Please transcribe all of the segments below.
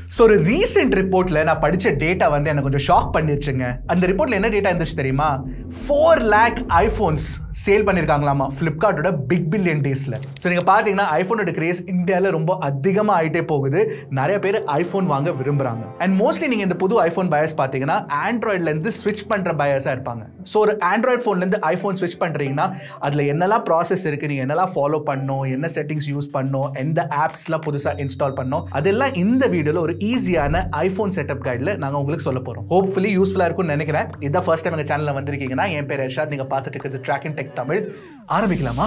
so ஒரு recent ரிப்போர்ட்ல நான் படிச்ச டேட்டா வந்து எனக்கு கொஞ்சம் ஷாக் பண்ணிருச்சுங்க அந்த ரிப்போர்ட்ல என்ன டேட்டா இருந்துச்சு தெரியுமா ஃபோர் லேக் ஐஃபோன்ஸ் சேல் பண்ணியிருக்காங்களாமா ஃப்ளிப்கார்ட்டோட பிக் பில்லியன் டேஸில் ஸோ நீங்கள் பார்த்தீங்கன்னா ஐஃபோனோட கிரேஸ் இந்தியாவில் ரொம்ப அதிகமாக ஆகிட்டே போகுது நிறைய பேர் ஐஃபோன் வாங்க விரும்புகிறாங்க அண்ட் மோஸ்ட்லி நீங்கள் இந்த புது ஐஃபோன் பயர்ஸ் பார்த்தீங்கன்னா ஆண்ட்ராய்ட்லேருந்து ஸ்விட்ச் பண்ணுற பயர்ஸாக இருப்பாங்க ஸோ ஒரு ஆண்ட்ராய்ட் ஃபோன்லேருந்து ஐஃபோன் ஸ்விட்ச் பண்ணுறீங்கன்னா அதில் என்னெல்லாம் ப்ராசஸ் இருக்குது நீங்கள் என்னெல்லாம் ஃபாலோ பண்ணணும் என்ன செட்டிங்ஸ் யூஸ் பண்ணணும் எந்த ஆப்ஸ்லாம் புதுசாக இன்ஸ்டால் பண்ணணும் அதெல்லாம் இந்த வீடியோவில் ஒரு ஈஸியான ஐஃபோன் செட்டப் கைடில் நாங்கள் உங்களுக்கு சொல்ல போகிறோம் ஹோப்ஃபுல்லி யூஸ்ஃபுல்லாக இருக்கும்னு நினைக்கிறேன் இதான் ஃபர்ஸ்ட் டைம் எங்கள் சேனலில் வந்திருக்கீங்கன்னா என் பேர் யஷாத் நீங்கள் பார்த்துட்டு இருக்கிறது ட்ராக் அண்ட் டெக் தமிழ் ஆரம்பிக்கலாமா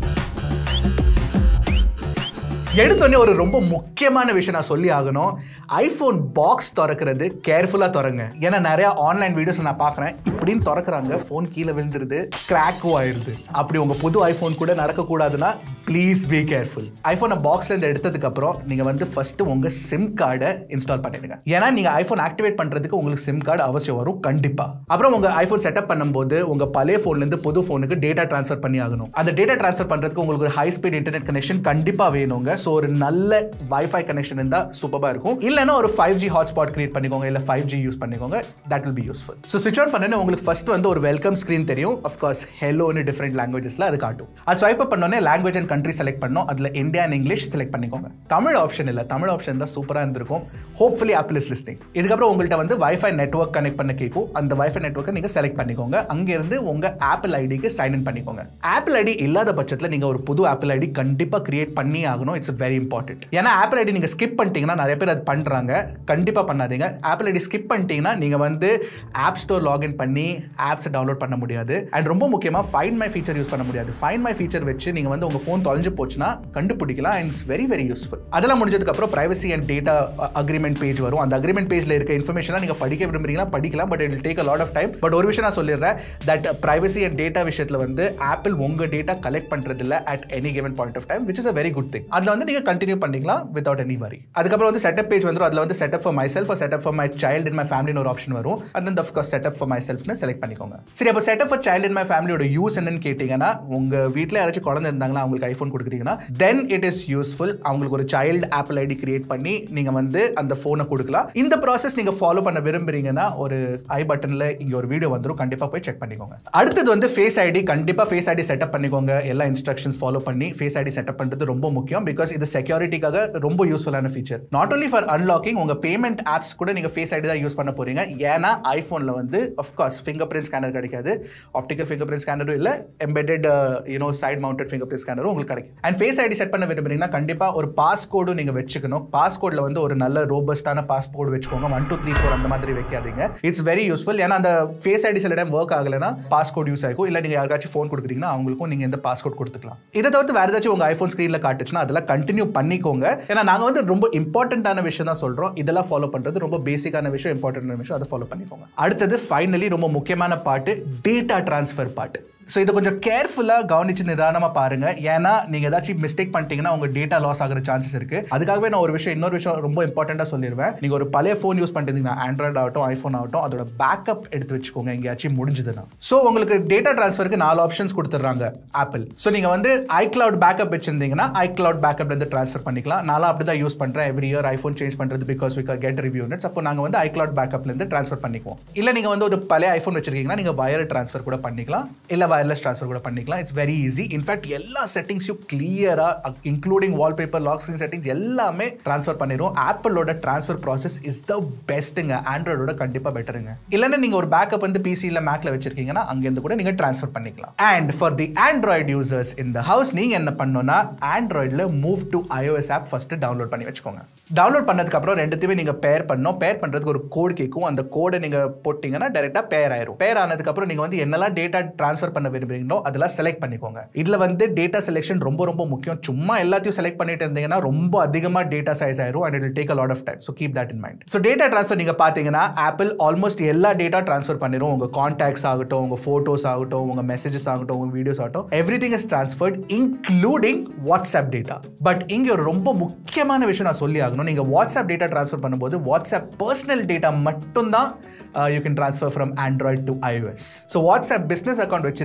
எடுத்தோடனே ஒரு ரொம்ப முக்கியமான விஷயம் நான் சொல்லி ஆகணும் ஐஃபோன் பாக்ஸ் திறக்கிறது கேர்ஃபுல்லாக திறங்க ஏன்னா நிறைய ஆன்லைன் வீடியோஸ் நான் பார்க்குறேன் இப்படின்னு திறக்கிறாங்க ஃபோன் கீழே விழுந்துருது கிராக்கும் ஆயிருது அப்படி உங்கள் புது ஐஃபோன் கூட நடக்கக்கூடாதுன்னா ப்ளீஸ் பி கேர்ஃபுல் ஐஃபோனை பாக்ஸ்லேருந்து எடுத்ததுக்கப்புறம் நீங்கள் வந்து ஃபஸ்ட்டு உங்கள் சிம் கார்டை இன்ஸ்டால் பண்ணிடுங்க ஏன்னா நீங்கள் ஐஃபோன் ஆக்டிவேட் பண்ணுறதுக்கு உங்களுக்கு சிம் கார்டு அவசியம் வரும் கண்டிப்பாக அப்புறம் உங்கள் ஐஃபோன் செட்டப் பண்ணும்போது உங்கள் பழைய ஃபோன்லேருந்து புது ஃபோனுக்கு டேட்டா ட்ரான்ஸ்ஃபர் பண்ணி ஆகணும் அந்த டேட்டா ட்ரான்ஸ்ஃபர் பண்ணுறதுக்கு உங்களுக்கு ஒரு ஹை ஸ்பீட் இன்டர்நெட் கனெக்ஷன் கண்டிப்பாக வேணுங்க ஸோ ஒரு நல்ல வைஃபை கனெக்ஷன் இருந்தால் சூப்பராக இருக்கும் இல்லைன்னா ஒரு ஃபைவ் ஜி ஹாட்ஸ்பாட் கிரியேட் பண்ணிக்கோங்க இல்லை ஃபைவ் ஜி யூஸ் பண்ணிக்கோங்க that will be useful so ஸ்விட்ச் ஆன் பண்ணனே உங்களுக்கு ஃபர்ஸ்ட் வந்து ஒரு வெல்கம் ஸ்க்ரீன் தெரியும் அஃப்கோர்ஸ் ஹெலோன்னு டிஃப்ரெண்ட் லாங்குவேஜஸில் அது காட்டும் அது ஸ்வைப் பண்ணோன்னே லாங்குவேஜ் அண்ட் கண்ட்ரி செலக்ட் பண்ணோம் அதில் இந்தியா அண்ட் இங்கிலீஷ் செலக்ட் பண்ணிக்கோங்க தமிழ் ஆப்ஷன் இல்லை தமிழ் ஆப்ஷன் தான் சூப்பராக இருந்திருக்கும் ஹோப்ஃபுல்லி ஆப்பிள் இஸ் லிஸ்னிங் இதுக்கப்புறம் உங்கள்கிட்ட வந்து வைஃபை நெட்ஒர்க் கனெக்ட் பண்ண கேட்கும் அந்த வைஃபை நெட்ஒர்க்கை நீங்கள் செலக்ட் பண்ணிக்கோங்க அங்கேருந்து உங்கள் ஆப்பிள் ஐடிக்கு சைன் இன் பண்ணிக்கோங்க ஆப்பிள் ஐடி இல்லாத பட்சத்தில் நீங்கள் ஒரு புது ஆப்பிள் ஐடி கண்டிப்பாக கிரியேட் பண்ணி ஆகணும் இட்ஸ் வெரி இம்பார்ட்டன்ட் ஏன்னா ஆப்பிள் ஐடி நீங்கள் ஸ்கிப் பண்ணிட்டீங்கன்னா நிறைய பேர் அது பண்ணுறாங்க கண்டிப்பாக பண்ணாதீங்க ஆப்பிள் ஐடி ஸ்கிப் பண்ணிட்டீங்கன்னா நீங்கள் வந்து ஆப் ஸ்டோர் லாகின் பண்ணி ஆப்ஸை டவுன்லோட் பண்ண முடியாது அண்ட் ரொம்ப முக்கியமாக ஃபைன் மை ஃபீச்சர் யூஸ் பண்ண முடியாது ஃபைன் மை ஃபீச்சர் வச்சு நீங்கள் வந்து உங்கள் ஃபோன் தொலைஞ்சு போச்சுன்னா கண்டுபிடிக்கலாம் and it's very very useful அதெல்லாம் முடிஞ்சதுக்கப்புறம் privacy and data agreement page வரும் அந்த அக்ரிமெண்ட் பேஜில் இருக்க இன்ஃபர்மேஷனாக நீங்கள் படிக்க விரும்புறீங்கன்னா படிக்கலாம் but it take a lot of time but ஒரு விஷயம் நான் சொல்லிடுறேன் தட் ப்ரைவசி அண்ட் டேட்டா விஷயத்தில் வந்து ஆப்பிள் உங்கள் டேட்டா கலெக்ட் பண்ணுறதில்ல at any given point of time which is a very good thing அதில் வந்து நீங்கள் கண்டினியூ பண்ணிக்கலாம் வித்வுட் எனி வரி அதுக்கப்புறம் வந்து செட்டப் பேஜ் வந்துடும் அதில் வந்து setup for my self setup for my child in my ஃபேமிலின்னு ஒரு ஆப்ஷன் வரும் and then of course setup for my செல்ஃப்னு செலக்ட் பண்ணிக்கோங்க சரி அப்போ setup for child in my ஃபேமிலியோட யூஸ் என்னன்னு கேட்டிங்கன்னா உங்கள் வீட்டில் யாராச்சும் குழந்தை இருந்தாங்கன்னா அவங்களுக்கு ஐஃபோன் கொடுக்குறீங்கன்னா தென் இட் இஸ் யூஸ்ஃபுல் அவங்களுக்கு ஒரு சைல்டு ஆப்பிள் ஐடி கிரியேட் பண்ணி நீங்கள் வந்து அந்த ஃபோனை கொடுக்கலாம் இந்த ப்ராசஸ் நீங்கள் ஃபாலோ பண்ண விரும்புறீங்கன்னா ஒரு ஐ பட்டனில் இங்கே ஒரு வீடியோ வந்துடும் கண்டிப்பாக போய் செக் பண்ணிக்கோங்க அடுத்தது வந்து ஃபேஸ் ஐடி கண்டிப்பாக ஃபேஸ் ஐடி செட்டப் பண்ணிக்கோங்க எல்லா இன்ஸ்ட்ரக்ஷன்ஸ் ஃபாலோ பண்ணி ஃபேஸ் ஐடி செட்டப் பண்ணுறது ரொம்ப முக்கியம் பிகாஸ் இது செக்யூரிட்டிக்காக ரொம்ப யூஸ்ஃபுல்லான feature not only for unlocking உங்கள் பேமெண்ட் ஆப்ஸ் கூட நீங்கள் ஃபேஸ் ஐடி தான் யூஸ் பண்ண போறீங்க ஏன்னா ஐஃபோனில் வந்து அஃப்கோர்ஸ் ஃபிங்கர் பிரிண்ட் ஸ்கேனர் கிடைக்காது ஆப்டிக்கல் ஃபிங்கர் பிரிண்ட் ஸ்கேனரும் இல்லை embedded you know side mounted fingerprint ஸ்கேனரும் உங்களுக்கு கிடைக்கும் அண்ட் ஃபேஸ் ஐடி செட் பண்ண விரும்புறீங்கன்னா கண்டிப்பாக ஒரு பாஸ்கோடும் நீங்கள் வச்சுக்கணும் பாஸ்கோடில் வந்து ஒரு நல்ல ரோபஸ்டான பாஸ்போர்ட் வச்சுக்கோங்க ஒன் டூ த்ரீ ஃபோர் அந்த மாதிரி வைக்காதீங்க இட்ஸ் வெரி யூஸ்ஃபுல் ஏன்னா அந்த ஃபேஸ் ஐடி சில டைம் ஒர்க் ஆகலைன்னா பாஸ்கோட் யூஸ் ஆகும் இல்லை நீங்கள் யாருக்காச்சும் ஃபோன் கொடுக்குறீங்கன்னா அவங்களுக்கும் நீங்கள் இந்த பாஸ்கோட் கொடுத்துக்கலாம் இதை தவிர்த்து வேறு ஏதாச்சும் உங்கள் ஐஃபோன் ஸ்க்ரீனில் காட்டுச்சுன்னா அதெல்லாம் கண்டினியூ பண்ணிக்கோங்க ஏன்னா நாங்கள் வந்து ரொம்ப இம்பார்ட்டண்ட்டான விஷயம் தான் சொல்கிறோம் இதெல்லாம் ஃபாலோ பண்ணுறது ரொம்ப பேசிக்கான விஷயம் இம்பார்ட்டன்டான விஷயம் அதை ஃபாலோ பண்ணிக்கோங்க அடுத்தது ஃபைனலி ரொம்ப முக்கியமான பாட்டு டேட்டா ட்ரான்ஸ்ஃபர் பாட்டு ஸோ இதை கொஞ்சம் கேர்ஃபுல்லாக கவனிச்சு நிதானமாக பாருங்க ஏன்னா நீங்கள் ஏதாச்சும் மிஸ்டேக் பண்ணிட்டீங்கன்னா உங்கள் டேட்டா லாஸ் ஆகிற சான்சஸ் இருக்கு அதுக்காகவே நான் ஒரு விஷயம் இன்னொரு விஷயம் ரொம்ப இம்பார்ட்டண்ட்டாக சொல்லிடுவேன் நீங்கள் ஒரு பழைய ஃபோன் யூஸ் பண்ணிட்டீங்கன்னா ஆண்ட்ராய்ட் ஆகட்டும் ஐஃபோன் ஆகட்டும் அதோட பேக்கப் எடுத்து வச்சுக்கோங்க எங்கேயாச்சும் முடிஞ்சதுன்னா ஸோ உங்களுக்கு டேட்டா ட்ரான்ஸ்ஃபருக்கு நாலு ஆப்ஷன்ஸ் கொடுத்துட்றாங்க ஆப்பிள் ஸோ நீங்கள் வந்து ஐக்ளவுட் பேக்கப் வச்சிருந்தீங்கன்னா ஐக்ளவுட் பேக்கப்லேருந்து ட்ரான்ஸ்ஃபர் பண்ணிக்கலாம் நானும் அப்படி தான் யூஸ் பண்ணுறேன் எவ்ரி இயர் ஐஃபோன் சேஞ்ச் பண்ணுறது because we get review units அப்போ நாங்கள் வந்து ஐக்ளவுட் பேக்கப்லேருந்து ட்ரான்ஸ்ஃபர் பண்ணிக்குவோம் இல்லை நீங்கள் வந்து ஒரு பழைய ஐஃபோன் வச்சிருக்கீங்கன்னா நீங்கள் வயர் ட்ரான்ஸ்ஃபர் கூட பண்ணிக்கலாம் இல்லை வயர்லெஸ் ட்ரான்ஸ்ஃபர் கூட பண்ணிக்கலாம் இட்ஸ் வெரி ஈஸி இன்ஃபேக்ட் எல்லா செட்டிங்ஸையும் கிளியராக including wallpaper lock screen settings எல்லாமே ட்ரான்ஸ்ஃபர் பண்ணிடும் ஆப்பிளோட ட்ரான்ஸ்ஃபர் ப்ராசஸ் இஸ் த பெஸ்ட்டுங்க ஆண்ட்ராய்டோட கண்டிப்பாக பெட்டருங்க இல்லைன்னா நீங்கள் ஒரு பேக்கப் வந்து பிசி இல்லை மேக்கில் வச்சிருக்கீங்கன்னா அங்கேருந்து கூட நீங்கள் ட்ரான்ஸ்ஃபர் பண்ணிக்கலாம் and for the Android users இந்த ஹவுஸ் நீங்கள் என்ன பண்ணணும்னா ஆண்ட்ராய்டில் move to iOS app first download பண்ணி வச்சுக்கோங்க டவுன்லோட் பண்ணதுக்கப்புறம் ரெண்டுத்தையுமே நீங்கள் பேர் பண்ணணும் பேர் பண்ணுறதுக்கு ஒரு கோட் கேட்கும் அந்த கோடை நீங்கள் போட்டிங்கன்னா டேரெக்டாக பேர் ஆயிரும் பேர் ஆனதுக்கப்புறம் நீங்கள் வந்து என்னெல்லாம் டேட்டா ட்ரான்ஸ்ஃபர் பண்ண விரும்புறீங்களோ அதெல்லாம் செலக்ட் பண்ணிக்கோங்க இதில் வந்து டேட்டா செலெக்ஷன் ரொம்ப ரொம்ப முக்கியம் சும்மா எல்லாத்தையும் செலக்ட் பண்ணிட்டு இருந்தீங்கன்னா ரொம்ப அதிகமாக டேட்டா சைஸ் ஆயிரும் and it take a lot of time so keep that in mind so data transfer நீங்கள் பார்த்தீங்கன்னா ஆப்பிள் ஆல்மோஸ்ட் எல்லா டேட்டா ட்ரான்ஸ்ஃபர் பண்ணிடும் உங்கள் கான்டாக்ட்ஸ் ஆகட்டும் உங்கள் ஃபோட்டோஸ் ஆகட்டும் உங்கள் மெசேஜஸ் ஆகட்டும் உங்கள் வீடியோஸ் ஆகட்டும் everything is transferred including WhatsApp data but இங்கே ஒரு ரொம்ப முக்கியமான விஷயம் நான் சொல்லி ஆகணும் நீங்கள் வாட்ஸ்அப் டேட்டா ட்ரான்ஸ்ஃபர் பண்ணும்போது வாட்ஸ்அப் பர்சனல் டேட்டா மட்டும்தான் you can transfer from Android to iOS so WhatsApp business account வச்சிருக்கீங்க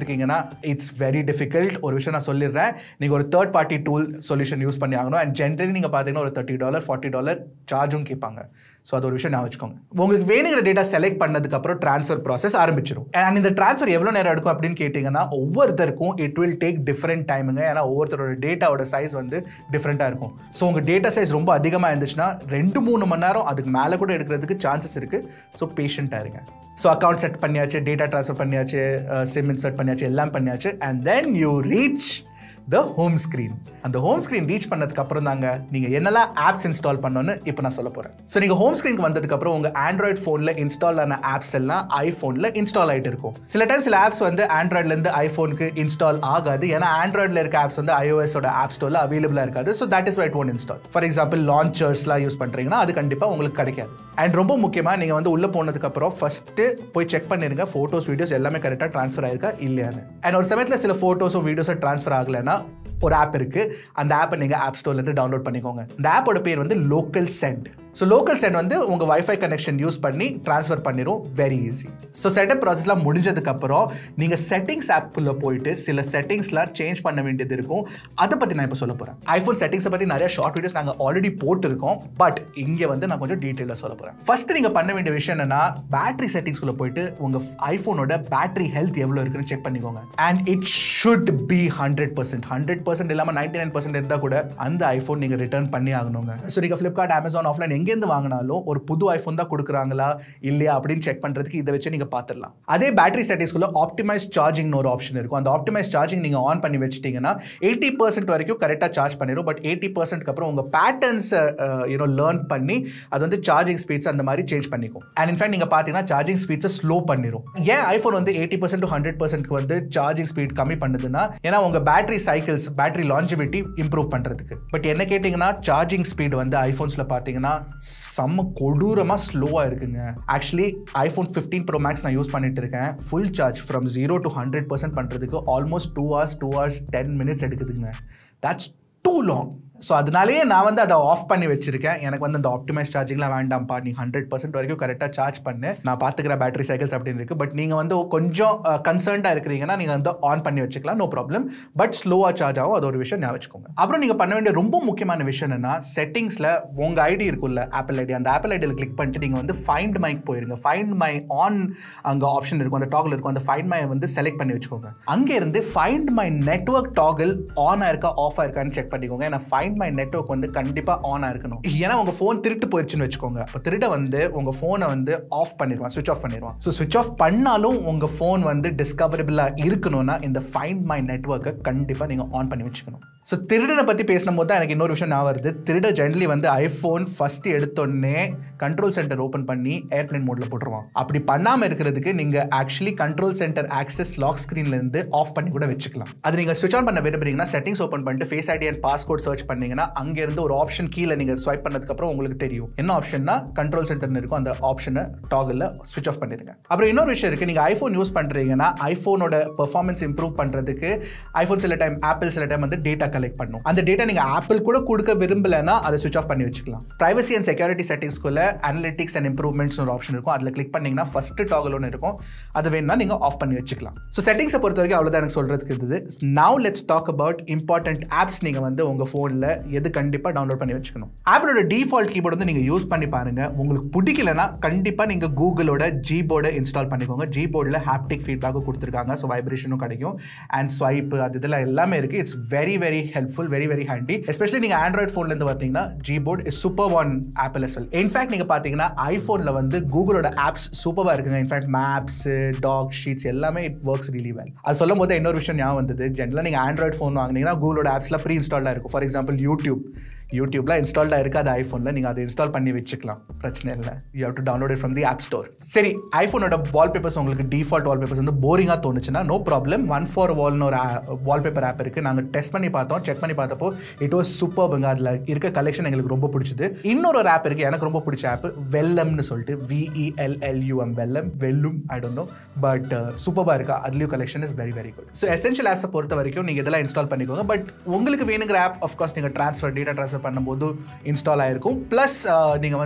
இருக்கீங்கன்னா இட்ஸ் வெரி டிஃபிகல்ட் ஒரு விஷயம் நான் சொல்லிடுறேன் நீங்கள் ஒரு third party tool solution use பண்ணி ஆகணும் அண்ட் ஜென்ரலி நீங்கள் பார்த்தீங்கன்னா ஒரு தேர்ட்டி டாலர் ஃபார்ட்டி டாலர் சார்ஜும் கேட்பாங்க ஸோ அது ஒரு விஷயம் நான் வச்சுக்கோங்க உங்களுக்கு வேணுங்கிற டேட்டா செலக்ட் பண்ணதுக்கப்புறம் ட்ரான்ஸ்ஃபர் ப்ராசஸ் ஆரம்பிச்சிடும் அண்ட் இந்த ட்ரான்ஸ்ஃபர் எவ்வளோ நேரம் எடுக்கும் அப்படின்னு கேட்டிங்கன்னா ஒவ்வொருத்தருக்கும் இட் வில் டேக் டிஃப்ரெண்ட் டைமுங்க ஏன்னா ஒவ்வொருத்தரோட டேட்டாவோட சைஸ் வந்து டிஃப்ரெண்ட்டாக இருக்கும் ஸோ உங்கள் டேட்டா சைஸ் ரொம்ப அதிகமாக இருந்துச்சுன்னா ரெண்டு மூணு மணி நேரம் அதுக்கு மேலே கூட எடுக்கிறதுக்கு சான்சஸ் இருக்குது ஸோ பேஷண்ட்டாக இருங்க ஸோ அக்கௌண்ட் செட் பண்ணியாச்சு டேட்டா ட்ரான்ஸ்ஃபர் பண்ணியாச்சு சிம் இன்சர்ட் பண்ணியாச்சு எல்லாம் பண்ணியாச்சு and then you reach the home screen அந்த ஹோம் ஸ்க்ரீன் ரீச் பண்ணதுக்கு அப்புறம் தாங்க நீங்கள் என்னெல்லாம் ஆப்ஸ் இன்ஸ்டால் பண்ணணும்னு இப்போ நான் சொல்ல போகிறேன் ஸோ நீங்கள் ஹோம் ஸ்க்ரீனுக்கு வந்ததுக்கு அப்புறம் உங்கள் ஆண்ட்ராய்ட் ஃபோனில் இன்ஸ்டால் ஆன ஆப்ஸ் எல்லாம் ஐஃபோனில் இன்ஸ்டால் ஆகிட்டு இருக்கும் சில டைம் சில ஆப்ஸ் வந்து ஆண்ட்ராய்ட்லேருந்து ஐஃபோனுக்கு இன்ஸ்டால் ஆகாது ஏன்னா ஆண்ட்ராய்டில் இருக்க ஆப்ஸ் வந்து ஐஓஎஸோட ஆப் ஸ்டோரில் அவைலபிளாக இருக்காது so that is wide one install for example லான்ச்சர்ஸ்லாம் யூஸ் பண்ணுறீங்கன்னா அது கண்டிப்பாக உங்களுக்கு கிடைக்காது அண்ட் ரொம்ப முக்கியமாக நீங்கள் வந்து உள்ளே போனதுக்கப்புறம் ஃபஸ்ட்டு போய் செக் பண்ணிருங்க ஃபோட்டோஸ் வீடியோஸ் எல்லாமே கரெக்டாக ட்ரான்ஸ்ஃபர் ஆயிருக்கா இல்லையான்னு அண்ட் ஒரு சமயத்தில் சில ஃபோட்டோஸோ வீடியோஸோ ட்ரான்ஸ்ஃபர் ஆகலைன்னா ஒரு ஆப் இருக்குது அந்த ஆப்பை நீங்கள் ஆப் ஸ்டோர்லேருந்து டவுன்லோட் பண்ணிக்கோங்க இந்த ஆப்போட பேர் வந்து local send so local send வந்து உங்கள் வைஃபை கனெக்ஷன் யூஸ் பண்ணி ட்ரான்ஸ்ஃபர் பண்ணிடும் வெரி ஈஸி ஸோ செட்டப் ப்ராசஸ்லாம் முடிஞ்சதுக்கப்புறம் நீங்கள் செட்டிங்ஸ் ஆப்புக்குள்ளே போயிட்டு சில செட்டிங்ஸ்லாம் சேஞ்ச் பண்ண வேண்டியது இருக்கும் அதை பற்றி நான் இப்போ சொல்ல போகிறேன் ஐஃபோன் செட்டிங்ஸை பற்றி நிறைய ஷார்ட் வீடியோஸ் நாங்கள் ஆல்ரெடி போட்டிருக்கோம் பட் இங்கே வந்து நான் கொஞ்சம் டீட்டெயிலாக சொல்ல போகிறேன் ஃபர்ஸ்ட் நீங்கள் பண்ண வேண்டிய விஷயம் என்னன்னா பேட்டரி செட்டிங்ஸ்குள்ளே போயிட்டு உங்கள் ஐஃபோனோட பேட்டரி ஹெல்த் எவ்வளோ இருக்குன்னு செக் பண்ணிக்கோங்க and it should be hundred percent hundred percent இல்லாமல் நைன்டி நைன் பர்சன்ட் இருந்தால் கூட அந்த ஐஃபோன் நீங்கள் ரிட்டர்ன் பண்ணி ஆகணுங்க ஸோ நீங்கள் ஃப்ளிப்கார்ட் அமேசான் ஆஃப்லைன் எங்கேருந்து வாங்கினாலும் ஒரு புது ஐஃபோன் தான் கொடுக்குறாங்களா இல்லையா அப்படின்னு செக் பண்ணுறதுக்கு இதை வச்சு நீங்கள் பார்த்துடலாம் அதே பேட்டரி செட்டிங்ஸ்குள்ள ஆப்டிமைஸ் சார்ஜிங்னு ஒரு ஆப்ஷன் இருக்கும் அந்த ஆப்டிமைஸ் சார்ஜிங் நீங்கள் ஆன் பண்ணி வச்சிட்டிங்கன்னா எயிட்டி பர்சன்ட் வரைக்கும் கரெக்டாக சார்ஜ் பண்ணிடும் பட் எயிட்டி பர்சன்ட்க்கு அப்புறம் உங்கள் பேட்டர்ன்ஸை யூனோ லேர்ன் பண்ணி அது வந்து சார்ஜிங் ஸ்பீட்ஸ் அந்த மாதிரி சேஞ்ச் பண்ணிக்கும் அண்ட் இன்ஃபேக்ட் நீங்கள் பார்த்தீங்கன்னா சார்ஜிங் ஸ்பீட்ஸை ஸ்லோ பண்ணிடும் ஏன் ஐஃபோன் வந்து எயிட்டி பர்சன்ட் டு ஹண்ட்ரட் பர்சன்ட்க்கு வந்து சார்ஜிங் ஸ்பீட் கம்மி பண்ணுதுன்னா ஏன்னா உங்கள் battery cycles battery longevity improve பண்ணுறதுக்கு பட் என்ன கேட்டிங்கன்னா சார்ஜிங் ஸ்பீட் வந்து ஐஃபோன்ஸில் பார்த்தீங்கன்னா செம்ம கொடூரமாக ஸ்லோவாக இருக்குங்க actually iPhone fifteen pro max நான் யூஸ் பண்ணிட்டு இருக்கேன் full charge from zero to hundred percent பண்ணுறதுக்கு almost two hours two hours ten minutes எடுக்குதுங்க தட்ஸ் டூ லாங் ஸோ அதனாலேயே நான் வந்து அதை ஆஃப் பண்ணி வச்சிருக்கேன் எனக்கு வந்து அந்த ஆப்டிமைஸ் சார்ஜிங்லாம் வேண்டாம்ப்பா நீ ஹண்ட்ரட் பர்சன்ட் வரைக்கும் கரெக்டாக சார்ஜ் பண்ணு நான் பார்த்துக்கிற பேட்டரி சைக்கிள்ஸ் அப்படின்னு இருக்கு பட் நீங்கள் வந்து கொஞ்சம் கன்சர்ன்டாக இருக்கிறீங்கன்னா நீங்கள் வந்து ஆன் பண்ணி வச்சுக்கலாம் நோ ப்ராப்ளம் பட் ஸ்லோவாக சார்ஜ் ஆகும் அது ஒரு விஷயம் ஞாபகம் வச்சுக்கோங்க அப்புறம் நீங்கள் பண்ண வேண்டிய ரொம்ப முக்கியமான விஷயம் என்னன்னா செட்டிங்ஸில் உங்கள் ஐடி இருக்குல்ல ஆப்பிள் ஐடி அந்த ஆப்பிள் ஐடியில் கிளிக் பண்ணிட்டு நீங்கள் வந்து ஃபைண்ட் மைக் போயிருங்க ஃபைண்ட் மை ஆன் அங்கே ஆப்ஷன் இருக்கும் அந்த டாகிள் இருக்கும் அந்த ஃபைண்ட் மை வந்து செலக்ட் பண்ணி வச்சுக்கோங்க அங்கேருந்து find my network toggle on ஆயிருக்கா ஆஃப் ஆயிருக்கான்னு செக் பண்ணிக்கோங்க ஏன்னா ஃபைண்ட் மை நெட்ஒர்க் வந்து கண்டிப்பாக ஆன் ஆயிருக்கணும் ஏன்னா உங்கள் ஃபோன் திருட்டு போயிடுச்சுன்னு வச்சுக்கோங்க அப்போ திருட வந்து உங்கள் ஃபோனை வந்து ஆஃப் பண்ணிடுவான் சுவிச் ஆஃப் பண்ணிடுவான் ஸோ சுவிச் ஆஃப் பண்ணாலும் உங்கள் ஃபோன் வந்து டிஸ்கவரபிளாக இருக்கணும்னா இந்த ஃபைண்ட் மை நெட்ஒர்க்கை கண்டிப்பாக நீங்கள் ஆன் பண்ணி வச்சுக்கணும் ஸோ திருடனை பற்றி பேசும்போது தான் எனக்கு இன்னொரு விஷயம் நான் வருது திருட ஜென்ரலி வந்து ஐஃபோன் ஃபஸ்ட்டு எடுத்தோடனே கண்ட்ரோல் சென்டர் ஓப்பன் பண்ணி ஏர்ப்ளைன் மோடில் போட்டுருவான் அப்படி பண்ணாமல் இருக்கிறதுக்கு நீங்கள் actually control center access lock ஸ்க்ரீன்லேருந்து ஆஃப் பண்ணி கூட வச்சுக்கலாம் அது நீங்கள் ஸ்விட்ச் ஆன் பண்ண விரும்புறீங்கன்னா செட்டிங்ஸ் ஓப்பன் பண்ணிட்டு Face ID and passcode search பண்ணீங்கன்னா அங்கேருந்து ஒரு ஆப்ஷன் கீழே நீங்கள் ஸ்வைப் பண்ணதுக்கப்புறம் உங்களுக்கு தெரியும் என்ன ஆப்ஷன்னா கண்ட்ரோல் சென்டர்னு இருக்கும் அந்த ஆப்ஷனை டாகில் ஸ்விட்ச் ஆஃப் பண்ணிடுங்க அப்புறம் இன்னொரு விஷயம் இருக்குது நீங்கள் ஐஃபோன் யூஸ் பண்ணுறீங்கன்னா ஐஃபோனோட பெர்ஃபார்மன்ஸ் இம்ப்ரூவ் பண்ணுறதுக்கு ஐஃபோன் சில டைம் ஆப்பிள் சில டைம் வந்து டேட்டா கலெக்ட் பண்ணும் அந்த டேட்டா நீங்கள் ஆப்பிள் கூட கொடுக்க விரும்பலைன்னா அதை ஸ்விட்ச் ஆஃப் பண்ணி வச்சுக்கலாம் ப்ரைவசி அண்ட் செக்யூரிட்டி செட்டிங்ஸ்குள்ள அனலிட்டிக்ஸ் அண்ட் இம்ப்ரூவ்மெண்ட்ஸ் ஒரு ஆப்ஷன் இருக்கும் அதில் கிளிக் பண்ணிங்கன்னா ஃபஸ்ட்டு டாகல் ஒன்று இருக்கும் அது வேணும்னா நீங்கள் ஆஃப் பண்ணி வச்சுக்கலாம் ஸோ செட்டிங்ஸை பொறுத்த வரைக்கும் அவ்வளோதான் எனக்கு சொல்கிறதுக்கு இருந்தது now let's talk about important apps நீங்கள் வந்து உங்கள் ஃபோனில் எது கண்டிப்பாக டவுன்லோட் பண்ணி வச்சுக்கணும் ஆப்பிளோட டிஃபால்ட் கீபோர்டு வந்து நீங்கள் யூஸ் பண்ணி பாருங்க உங்களுக்கு பிடிக்கலனா கண்டிப்பாக நீங்கள் கூகுளோட ஜி போர்டை இன்ஸ்டால் பண்ணிக்கோங்க ஜி போர்டில் ஹாப்டிக் ஃபீட்பேக்கும் கொடுத்துருக்காங்க ஸோ வைப்ரேஷனும் கிடைக்கும் அண்ட் ஸ்வைப் அது இதெல்லாம் எல்லாமே இருக்குது it's very very helpful very very handy especially நீங்கள் ஆண்ட்ராய்ட் ஃபோன்லேருந்து பார்த்தீங்கன்னா Gboard is super one Apple as well in fact நீங்கள் பார்த்தீங்கன்னா ஐஃபோனில் வந்து கூகுளோட ஆப்ஸ் சூப்பராக இருக்குங்க இன்ஃபேக்ட் மேப்ஸ் டாக் ஷீட்ஸ் எல்லாமே இட் ஒர்க்ஸ் ரிலி வெல் அது சொல்லும் போது இன்னொரு விஷயம் ஞாபகம் வந்தது ஜென்ரலாக நீங்கள் ஆண்ட்ராய்ட் ஃபோன் வாங்கினீங்கன்னா கூகுளோட ஆப்ஸ்லாம் ப்ரீ இன்ஸ்டால்டாக இருக்கும் ஃபார் எக்ஸாம்பிள் யூடியூப் யூடியூப்லாம் இன்ஸ்டால்டாக இருக்காது ஐஃபோனில் நீங்கள் அதை இன்ஸ்டால் பண்ணி வச்சுக்கலாம் பிரச்சனை இல்லை you have to download it from the app store சரி ஐஃபோனோட வால்பேப்பர்ஸ் உங்களுக்கு டிஃபால்ட் வால்பேப்பர்ஸ் வந்து போரிங்காக தோணுச்சுன்னா நோ ப்ராப்ளம் ஒன் ஃபார் வால்னு ஒரு வால்பேப்பர் ஆப் இருக்குது நாங்கள் டெஸ்ட் பண்ணி பார்த்தோம் செக் பண்ணி பார்த்தப்போ இட் வாஸ் சூப்பர்ங்க அதில் இருக்க கலெக்ஷன் எங்களுக்கு ரொம்ப பிடிச்சது இன்னொரு ஒரு ஆப் இருக்குது எனக்கு ரொம்ப பிடிச்ச ஆப் வெல்லம்னு சொல்லிட்டு விஇஎல்எல்யூஎம் வெல்லம் வெல்லும் ஐ டோன்ட் நோ பட் சூப்பராக இருக்கா அதுலேயும் collection is very very good so essential ஆப்ஸை பொறுத்த வரைக்கும் நீங்கள் இதெல்லாம் இன்ஸ்டால் பண்ணிக்கோங்க பட் உங்களுக்கு வேணுங்கிற ஆப் ஆஃப்கோர்ஸ் நீங்கள் ட்ரான்ஸ்ஃபர் டேட்டா ட்ரான்ஸ்ஃபர் பண்ணும்போது இன்ஸ்டால் ஆயிருக்கும் ப்ளஸ் நீங்கள் வந்து ஆப்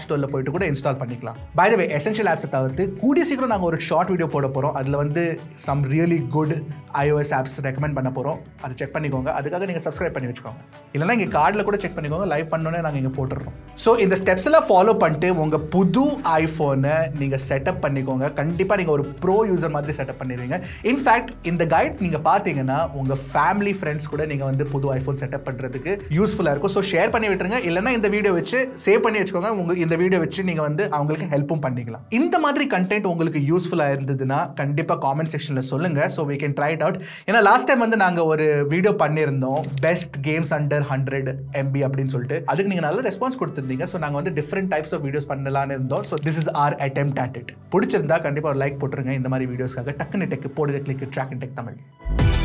ஸ்டோரில் போயிட்டு கூட இன்ஸ்டால் பண்ணிக்கலாம் பை த வே எசென்ஷியல் ஆப்ஸை தவிர்த்து கூடிய சீக்கிரம் நாங்கள் ஒரு ஷார்ட் வீடியோ போட போகிறோம் அதில் வந்து some really good iOS apps recommend பண்ண போகிறோம் அதை செக் பண்ணிக்கோங்க அதுக்காக நீங்கள் சப்ஸ்கிரைப் பண்ணி வச்சுக்கோங்க இல்லைனா இங்கே கார்டில் கூட செக் பண்ணிக்கோங்க லைவ் பண்ணோன்னே நாங்கள் இங்கே போட்டுடுறோம் ஸோ இந்த ஸ்டெப்ஸ் எல்லாம் ஃபாலோ பண்ணிட்டு உங்கள் புது ஐஃபோனை நீங்கள் செட்டப் பண்ணிக்கோங்க கண்டிப்பாக நீங்கள் ஒரு ப்ரோ யூசர் மாதிரி செட்டப் பண்ணிடுவீங்க இன்ஃபேக்ட் இந்த கைட் நீங்கள் பார்த்தீங்கன்னா உங்கள் ஃபேமிலி ஃப்ரெண்ட்ஸ் கூட நீங்கள் வந்து புது ஐஃபோன் செட்டப் பண்ணுறதுக்கு யூஸ்ஃபுல்லாக இருக்கும் ஸோ ஷேர் பண்ணி விட்டுருங்க இல்லைனா இந்த வீடியோ வச்சு சேவ் பண்ணி வச்சுக்கோங்க உங்க இந்த வீடியோ வச்சு நீங்கள் வந்து அவங்களுக்கு ஹெல்ப்பும் பண்ணிக்கலாம் இந்த மாதிரி கண்டென்ட் உங்களுக்கு யூஸ்ஃபுல்லாக இருந்ததுன்னா கண்டிப்பாக காமெண்ட் செக்ஷனில் சொல்லுங்கள் so we can try it out ஏன்னா லாஸ்ட் டைம் வந்து நாங்கள் ஒரு வீடியோ பண்ணியிருந்தோம் best games under hundred MB அப்படின்னு சொல்லிட்டு அதுக்கு நீங்கள் நல்ல ரெஸ்பான்ஸ் கொடுத்துருந்தீங்க ஸோ நாங்கள் வந்து டிஃப்ரெண்ட் டைப்ஸ் ஆஃப் வீடியோஸ் பண்ணலாம்னு இருந்தோம் so this is our attempt at it பிடிச்சிருந்தா கண்டிப்பாக ஒரு லைக் போட்டுருங்க இந்த மாதிரி வீடியோஸ்க்காக டக்குன்னு டெக் போடுங்க கிளிக் ட்ராக் டெக் தமிழ்